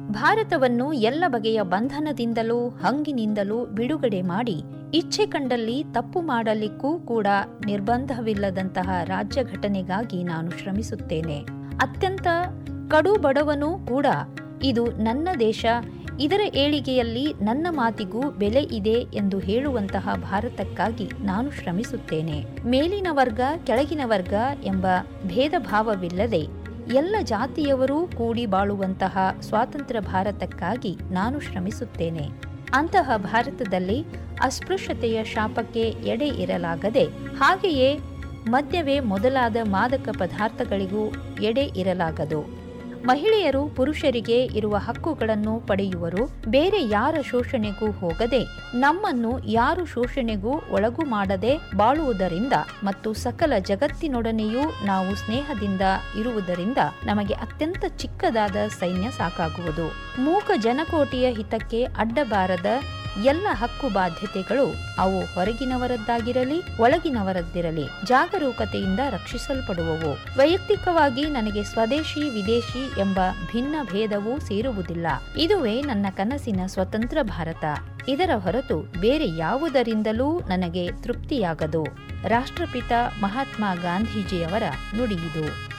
ಭಾರತವನ್ನು ಎಲ್ಲ ಬಗೆಯ ಬಂಧನದಿಂದಲೂ ಹಂಗಿನಿಂದಲೂ ಬಿಡುಗಡೆ ಮಾಡಿ ಇಚ್ಛೆ ಕಂಡಲ್ಲಿ ತಪ್ಪು ಮಾಡಲಿಕ್ಕೂ ಕೂಡ ನಿರ್ಬಂಧವಿಲ್ಲದಂತಹ ರಾಜ್ಯ ಘಟನೆಗಾಗಿ ನಾನು ಶ್ರಮಿಸುತ್ತೇನೆ ಅತ್ಯಂತ ಕಡು ಬಡವನೂ ಕೂಡ ಇದು ನನ್ನ ದೇಶ ಇದರ ಏಳಿಗೆಯಲ್ಲಿ ನನ್ನ ಮಾತಿಗೂ ಬೆಲೆ ಇದೆ ಎಂದು ಹೇಳುವಂತಹ ಭಾರತಕ್ಕಾಗಿ ನಾನು ಶ್ರಮಿಸುತ್ತೇನೆ ಮೇಲಿನ ವರ್ಗ ಕೆಳಗಿನ ವರ್ಗ ಎಂಬ ಭೇದ ಭಾವವಿಲ್ಲದೆ ಎಲ್ಲ ಜಾತಿಯವರೂ ಕೂಡಿ ಬಾಳುವಂತಹ ಸ್ವಾತಂತ್ರ್ಯ ಭಾರತಕ್ಕಾಗಿ ನಾನು ಶ್ರಮಿಸುತ್ತೇನೆ ಅಂತಹ ಭಾರತದಲ್ಲಿ ಅಸ್ಪೃಶ್ಯತೆಯ ಶಾಪಕ್ಕೆ ಎಡೆ ಇರಲಾಗದೆ ಹಾಗೆಯೇ ಮದ್ಯವೇ ಮೊದಲಾದ ಮಾದಕ ಪದಾರ್ಥಗಳಿಗೂ ಎಡೆ ಇರಲಾಗದು ಮಹಿಳೆಯರು ಪುರುಷರಿಗೆ ಇರುವ ಹಕ್ಕುಗಳನ್ನು ಪಡೆಯುವರು ಬೇರೆ ಯಾರ ಶೋಷಣೆಗೂ ಹೋಗದೆ ನಮ್ಮನ್ನು ಯಾರು ಶೋಷಣೆಗೂ ಒಳಗು ಮಾಡದೆ ಬಾಳುವುದರಿಂದ ಮತ್ತು ಸಕಲ ಜಗತ್ತಿನೊಡನೆಯೂ ನಾವು ಸ್ನೇಹದಿಂದ ಇರುವುದರಿಂದ ನಮಗೆ ಅತ್ಯಂತ ಚಿಕ್ಕದಾದ ಸೈನ್ಯ ಸಾಕಾಗುವುದು ಮೂಕ ಜನಕೋಟಿಯ ಹಿತಕ್ಕೆ ಅಡ್ಡಬಾರದ ಎಲ್ಲ ಹಕ್ಕು ಬಾಧ್ಯತೆಗಳು ಅವು ಹೊರಗಿನವರದ್ದಾಗಿರಲಿ ಒಳಗಿನವರದ್ದಿರಲಿ ಜಾಗರೂಕತೆಯಿಂದ ರಕ್ಷಿಸಲ್ಪಡುವವು ವೈಯಕ್ತಿಕವಾಗಿ ನನಗೆ ಸ್ವದೇಶಿ ವಿದೇಶಿ ಎಂಬ ಭಿನ್ನ ಭೇದವೂ ಸೇರುವುದಿಲ್ಲ ಇದುವೇ ನನ್ನ ಕನಸಿನ ಸ್ವತಂತ್ರ ಭಾರತ ಇದರ ಹೊರತು ಬೇರೆ ಯಾವುದರಿಂದಲೂ ನನಗೆ ತೃಪ್ತಿಯಾಗದು ರಾಷ್ಟ್ರಪಿತ ಮಹಾತ್ಮ ಗಾಂಧೀಜಿಯವರ ನುಡಿಯಿದು